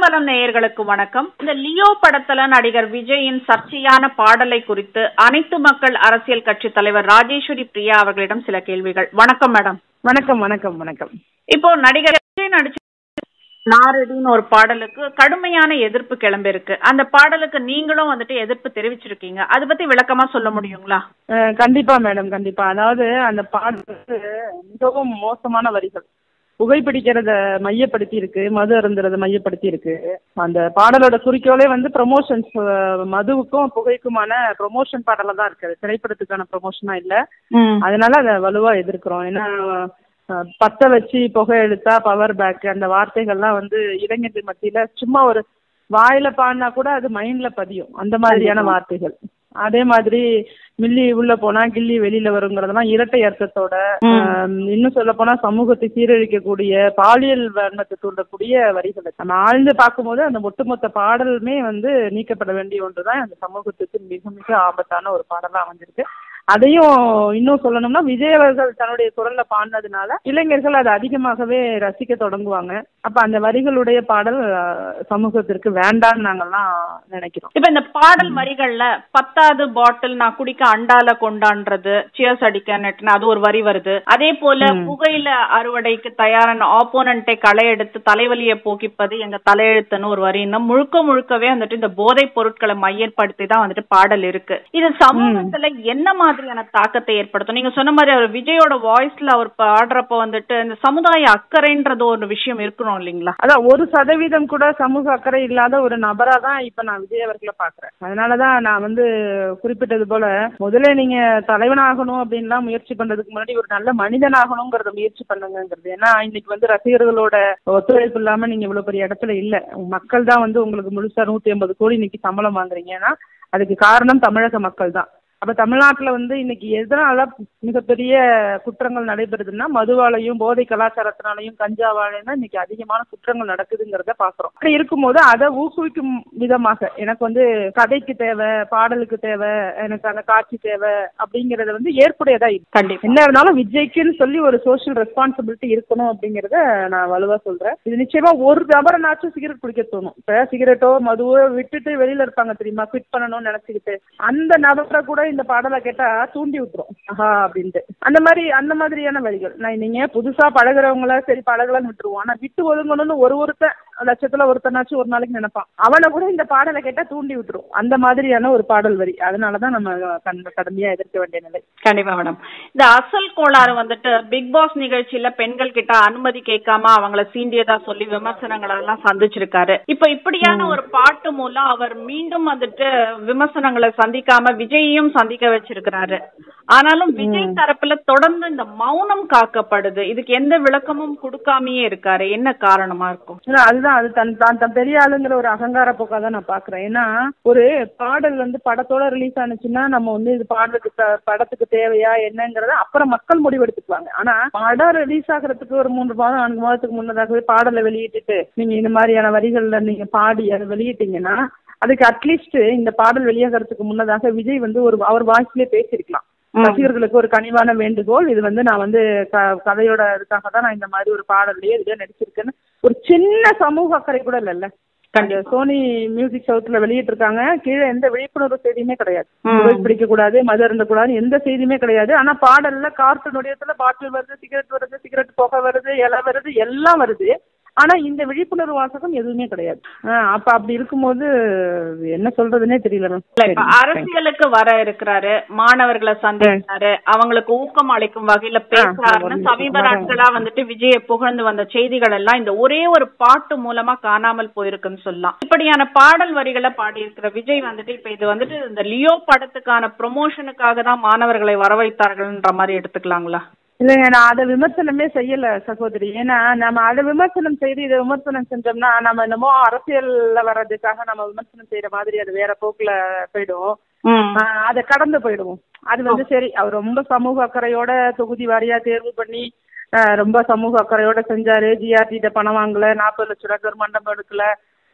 கிரிவலம் நேயர்களுக்கு வணக்கம் இந்த லியோ படத்துல நடிகர் விஜயின் சர்ச்சையான பாடலை குறித்து அனைத்து மக்கள் அரசியல் கட்சி தலைவர் ராஜேஸ்வரி பிரியா அவர்களிடம் சில கேள்விகள் வணக்கம் மேடம் வணக்கம் வணக்கம் வணக்கம் இப்போ நடிகர் விஜய் நடிச்ச நாரடின்னு ஒரு பாடலுக்கு கடுமையான எதிர்ப்பு கிளம்பிருக்கு அந்த பாடலுக்கு நீங்களும் வந்துட்டு எதிர்ப்பு தெரிவிச்சிருக்கீங்க அதை பத்தி விளக்கமா சொல்ல முடியுங்களா அஹ் கண்டிப்பா மேடம் கண்டிப்பா அதாவது அந்த பாடல் வந்து மிகவும் மோசமான வரிகள் புகைப்பிடிக்கிறத மையப்படுத்தி இருக்கு மது அருந்துறத மையப்படுத்தி இருக்கு அந்த பாடலோட குறிக்கோளே வந்து ப்ரொமோஷன்ஸ் மதுவுக்கும் புகைக்குமான ப்ரொமோஷன் பாடலா தான் இருக்கு அது திரைப்படத்துக்கான ப்ரொமோஷனா இல்ல அதனால அதை வலுவா எதிர்க்கிறோம் ஏன்னா அஹ், பத்த வச்சு புகை எடுத்தா பவர் பேக் அந்த வார்த்தைகள்லாம் வந்து இளைஞர்கள் மத்தியில சும்மா ஒரு வாயில பாடினா கூட அது மைண்ட்ல பதியும் அந்த மாதிரியான வார்த்தைகள் அதே மாதிரி மில்லி உள்ள போனா கில்லி வெளியில வருங்கிறதெல்லாம் இரட்டை அர்த்தத்தோட ஆம், இன்னும் சொல்ல போனா சமூகத்தை சீரழிக்கக்கூடிய பாலியல் வன்மத்தை தூண்டக்கூடிய வரிகள் நம்ம ஆழ்ந்து பார்க்கும்போது அந்த ஒட்டுமொத்த பாடலுமே வந்து நீக்கப்பட வேண்டிய ஒன்றுதான் அந்த சமூகத்துக்கு மிக மிக ஆபத்தான ஒரு பாடலா அமைஞ்சிருக்கு அதையும் இன்னும் சொல்லணும்னா விஜய் அவர்கள் தன்னுடைய குரல்ல பாடினதுனால இளைஞர்கள் அதை அதிகமாகவே ரசிக்க தொடங்குவாங்க அப்ப அந்த வரிகளுடைய பாடல் அஹ், சமூகத்திற்கு வேண்டாம்னு நாங்கெல்லாம் நினைக்கிறோம் இப்ப இந்த பாடல் வரிகள்ல பத்தாவது பாட்டில் நான் குடிக்க அண்டால கொண்டான்றது சியர்ஸ் அடிக்க நெட்டுன்னு அது ஒரு வரி வருது அதே போல புகையில அறுவடைக்கு தயாரான ஆப்போனண்டை களை எடுத்து தலைவலியை போக்கிப்பது எங்க தலையெழுத்துன்னு ஒரு வரி இன்னும் முழுக்க முழுக்கவே வந்துட்டு இந்த போதைப் பொருட்களை மையப்படுத்தி தான் வந்துட்டு பாடல் இருக்கு இது சமூகத்துல என்ன மாதிரியான தாக்கத்தை ஏற்படுத்தும் நீங்க சொன்ன மாதிரி அவர் விஜயோட வாய்ஸ்ல அவர் பாடுறப்ப வந்துட்டு இந்த சமுதாய அக்கறைன்றது ஒரு விஷயம் இருக்கணும் இல்லைங்களா அதான் ஒரு சதவீதம் கூட சமூக அக்கறை இல்லாத ஒரு நபரா தான் இப்ப நான் விஜய் அவர்களை பாக்குறேன் அதனாலதான் நான் வந்து குறிப்பிட்டது போல முதல்ல நீங்க தலைவனாகணும் அப்படின்லாம் முயற்சி பண்றதுக்கு முன்னாடி ஒரு நல்ல மனிதனாகணுங்கிறத முயற்சி பண்ணுங்கிறது ஏன்னா இன்னைக்கு வந்து ரசிகர்களோட ஒத்துழைப்பு இல்லாம நீங்க இவ்வளவு பெரிய இடத்துல இல்ல மக்கள் தான் வந்து உங்களுக்கு முழுசா நூத்தி ஐம்பது கோடி இன்னைக்கு சம்பளம் வாங்குறீங்கன்னா அதுக்கு காரணம் தமிழக மக்கள் தான் அப்ப தமிழ்நாட்டுல வந்து இன்னைக்கு எதனால மிகப்பெரிய குற்றங்கள் நடைபெறுதுன்னா மதுவாலையும் போதை கலாச்சாரத்தினாலையும் கஞ்சாவாலையும் தான் இன்னைக்கு அதிகமான குற்றங்கள் நடக்குதுங்கிறத பாக்குறோம் அப்படி இருக்கும்போது அதை ஊக்குவிக்கும் விதமாக எனக்கு வந்து கதைக்கு தேவை பாடலுக்கு தேவை எனக்கு அந்த காட்சி தேவை அப்படிங்கறத வந்து ஏற்புடையதா இருக்கு கண்டிப்பா என்ன இருந்தாலும் விஜய்க்குன்னு சொல்லி ஒரு சோஷியல் ரெஸ்பான்சிபிலிட்டி இருக்கணும் அப்படிங்கறத நான் வலுவா சொல்றேன் இது நிச்சயமா ஒரு நபரனாச்சும் சிகரெட் குடிக்க தோணும் இப்ப சிகரெட்டோ மதுவோ விட்டுட்டு வெளியில இருப்பாங்க தெரியுமா குவிட் பண்ணணும்னு நினைச்சுக்கிட்டு அந்த நபரை கூட இந்த பாடலை கேட்டா தூண்டி விட்டுரும் ஆஹா அப்படின்ட்டு அந்த மாதிரி அந்த மாதிரியான வழிகள் நான் நீங்க புதுசா பழகுறவங்கள சரி பழகலாம்னு விட்டுருவோம் ஆனா விட்டு ஒதுங்கணும்னு ஒரு ஒருத்தன் லட்சத்துல ஒருத்தனாச்சும் ஒரு நாளைக்கு நினைப்பான் அவனை கூட இந்த பாடலை கேட்டா தூண்டி விட்டுரும் அந்த மாதிரியான ஒரு பாடல் வரி அதனாலதான் நம்ம கண்- கடுமையா எதிர்க்க வேண்டிய நிலை கண்டிப்பா மேடம் இந்த அசல் கோளாறு வந்துட்டு பிக் பாஸ் நிகழ்ச்சியில பெண்கள் கிட்ட அனுமதி கேட்காம அவங்கள சீண்டியதா சொல்லி விமர்சனங்களை எல்லாம் சந்திச்சிருக்காரு இப்ப இப்படியான ஒரு பாட்டு மூலம் அவர் மீண்டும் வந்துட்டு விமர்சனங்களை சந்திக்காம விஜயையும் சந்திக்க வச்சிருக்கிறாரு ஆனாலும் விஜய் தரப்புல தொடர்ந்து இந்த மௌனம் காக்கப்படுது இதுக்கு எந்த விளக்கமும் கொடுக்காமயே இருக்காரு என்ன காரணமா இருக்கும் இல்ல, அதுதான் அது தன் தான் தன் பெரிய ஆளுங்கிற ஒரு அகங்கார போக்கா தான் நான் பாக்குறேன் ஏன்னா ஒரு பாடல் வந்து படத்தோட ரிலீஸ் ஆனுச்சுன்னா நம்ம வந்து இது பாடலுக்கு த- படத்துக்கு தேவையா என்னங்கறத அப்புறம் மக்கள் முடிவெடுத்துக்குவாங்க ஆனா படம் ரிலீஸ் ஆகுறதுக்கு ஒரு மூன்று மாதம் நான்கு மாதத்துக்கு முன்னதாகவே பாடலை வெளியிட்டுட்டு நீங்க இந்த மாதிரியான வரிகள்ல நீங்க பாடி அதை வெளியிட்டீங்கன்னா அதுக்கு அட்லீஸ்ட் இந்த பாடல் வெளியாகிறதுக்கு முன்னதாக விஜய் வந்து ஒரு அவர் வாய்ஸ்லயே பேசியிருக்கலாம் ரசிகர்களுக்கு ஒரு கனிவான வேண்டுகோள் இது வந்து நான் வந்து க- கதையோட இதுக்காக தான் நான் இந்த மாதிரி ஒரு பாடல்லையே இதுலயே நடிச்சிருக்கேன்னு ஒரு சின்ன சமூக அக்கறை கூட இல்லைல்ல அந்த சோனி மியூசிக் சவுத்துல வெளியிட்டு இருக்காங்க கீழே எந்த விழிப்புணர்வு செய்தியுமே கிடையாது பிடிக்க கூடாது மது இருந்த கூடாது எந்த செய்தியுமே கிடையாது ஆனா பாடல்ல கார்ட்டூன் உடையத்துல பாட்டில் வருது சிகரெட் வருது சிகரெட் புகை வருது இலை வருது எல்லாம் வருது ஆனா இந்த விழிப்புணர்வு வாசகம் எதுவுமே கிடையாது ஆஹ் அப்ப அப்படி இருக்கும்போது என்ன சொல்றதுன்னே தெரியல மேம் இல்ல, இப்ப அரசியலுக்கு வர இருக்கிறாரு மாணவர்களை சந்திக்கிறாரு அவங்களுக்கு ஊக்கம் அளிக்கும் வகையில பேசுறாருன்னு சமீப நாட்களா வந்துட்டு விஜய புகழ்ந்து வந்த செய்திகள் எல்லாம் இந்த ஒரே ஒரு பாட்டு மூலமா காணாமல் போயிருக்குன்னு சொல்லலாம் இப்படியான பாடல் வரிகளை பாடியிருக்கிற விஜய் வந்துட்டு இப்ப இது வந்துட்டு இந்த லியோ படத்துக்கான ப்ரொமோஷனுக்காக தான் மாணவர்களை வரவைத்தார்கள்ன்ற மாதிரி எடுத்துக்கலாங்களா இல்லைங்க நான் அதை விமர்சனமே செய்யல சகோதரி ஏன்னா நம்ம அதை விமர்சனம் செய்து இதை விமர்சனம் செஞ்சோம்னா நம்ம என்னமோ அரசியல்ல வர்றதுக்காக நம்ம விமர்சனம் செய்யற மாதிரி அது வேற போக்குல போயிடும் ஆஹ் அதை கடந்து போயிடுவோம் அது வந்து சரி அவர் ரொம்ப சமூக அக்கறையோட தொகுதி வாரியா தேர்வு பண்ணி ஆஹ் ரொம்ப சமூக அக்கறையோட செஞ்சாரு ஜிஆர்டிட்ட பணம் வாங்கல நாற்பது லட்ச ரூபாய்க்கு ஒரு மண்டபம் எடுக்கல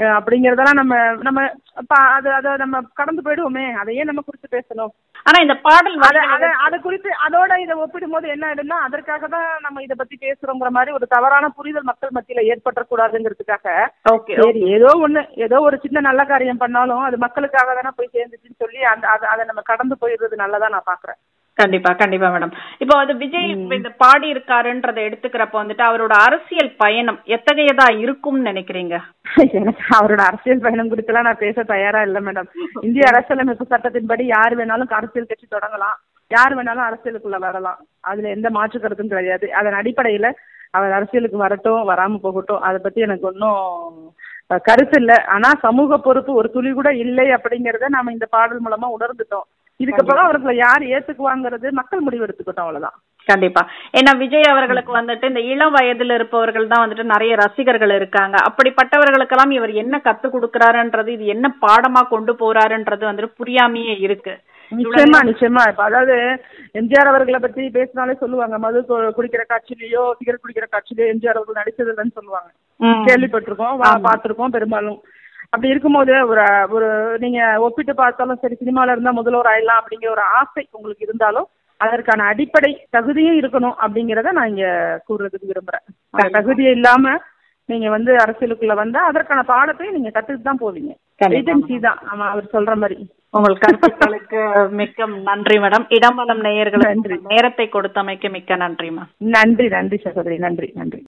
அஹ் அப்படிங்கறதெல்லாம் நம்ம நம்ம பா- அது அதை நம்ம கடந்து போயிடுவோமே அதையே நம்ம குறித்து பேசணும் ஆனா இந்த பாடல் அத வரிகள் அத அதை குறித்து அதோட இதை ஒப்பிடும் போது என்ன ஆயிடும்னா அதற்காக தான் நம்ம இதை பத்தி பேசுறோங்கிற மாதிரி ஒரு தவறான புரிதல் மக்கள் மத்தியில ஏற்பட்டக்கூடாதுங்கிறதுக்காக ஓகே சரி ஏதோ ஒண்ணு ஏதோ ஒரு சின்ன நல்ல காரியம் பண்ணாலும் அது மக்களுக்காக தானே போய் சேர்ந்துச்சுன்னு சொல்லி அந்த அதை அதை நம்ம கடந்து போயிடுறது நல்லதா நான் பாக்குறேன் கண்டிப்பா கண்டிப்பா மேடம் இப்போ அது விஜய் இப்ப இந்த பாடி இருக்காருன்றதை எடுத்துக்கிறப்ப வந்துட்டு அவரோட அரசியல் பயணம் எத்தகையதா இருக்கும்னு நினைக்கிறீங்க எனக்கு அவரோட அரசியல் பயணம் குறித்துலாம் நான் பேச தயாரா இல்ல மேடம் இந்திய அரசியலமைப்பு சட்டத்தின்படி யார் வேணாலும் அரசியல் கட்சி தொடங்கலாம் யார் வேணாலும் அரசியலுக்குள்ள வரலாம் அதுல எந்த மாற்று கருத்தும் கிடையாது அதன் அடிப்படையில அவர் அரசியலுக்கு வரட்டும் வராம போகட்டும் அதை பத்தி எனக்கு ஒன்றும் கருத்து இல்லை ஆனா சமூக பொறுப்பு ஒரு துளி கூட இல்லை அப்படிங்கறத நாம இந்த பாடல் மூலமா உணர்ந்துட்டோம் இதுக்கப்புறம் அவர்களை யார் ஏத்துக்குவாங்கிறது மக்கள் முடிவு எடுத்துக்கிட்டோம் அவ்வளவுதான் கண்டிப்பா ஏன்னா விஜய் அவர்களுக்கு வந்துட்டு இந்த இளம் வயதுல இருப்பவர்கள் தான் வந்துட்டு நிறைய ரசிகர்கள் இருக்காங்க அப்படிப்பட்டவர்களுக்கெல்லாம் இவர் என்ன கத்து கொடுக்கறாருன்றது இது என்ன பாடமா கொண்டு போறாருன்றது வந்துட்டு புரியாமையே இருக்கு நிச்சயமா நிச்சயமா இப்ப அதாவது எம்ஜிஆர் அவர்களை பத்தி பேசினாலே சொல்லுவாங்க மது கு- குடிக்கிற காட்சியிலயோ சிகரெட் குடிக்கிற காட்சியிலயோ எம்ஜிஆர் அவர்கள் நடிச்சது இல்லைன்னு சொல்லுவாங்க ம். கேள்விப்பட்டிருக்கோம் வா- பார்த்திருக்கோம் பெரும்பாலும் அப்படி இருக்கும்போது ஒரு ஒரு நீங்க ஒப்பிட்டு பார்த்தாலும் சரி சினிமால இருந்தா முதல்வர் ஆயிடலாம் அப்படிங்கிற ஒரு ஆசை உங்களுக்கு இருந்தாலும் அதற்கான அடிப்படை தகுதியும் இருக்கணும் அப்படிங்கறத நான் இங்க கூறுறதுக்கு விரும்புறேன் அந்த தகுதியே இல்லாம நீங்க வந்து அரசியலுக்குள்ள வந்தா அதற்கான பாடத்தையும் நீங்க கத்துட்டு தான் போவீங்க கண்டிப்பா. ஏஜென்சி தான் ஆமா அவர் சொல்ற மாதிரி உங்கள் கருத்துக்களுக்கு மிக்க நன்றி மேடம் இடம்பலம் நேயர்களுக்கு நன்றி. நேரத்தை கொடுத்தமைக்கு மிக்க நன்றி மேம் நன்றி நன்றி சகோதரி நன்றி நன்றி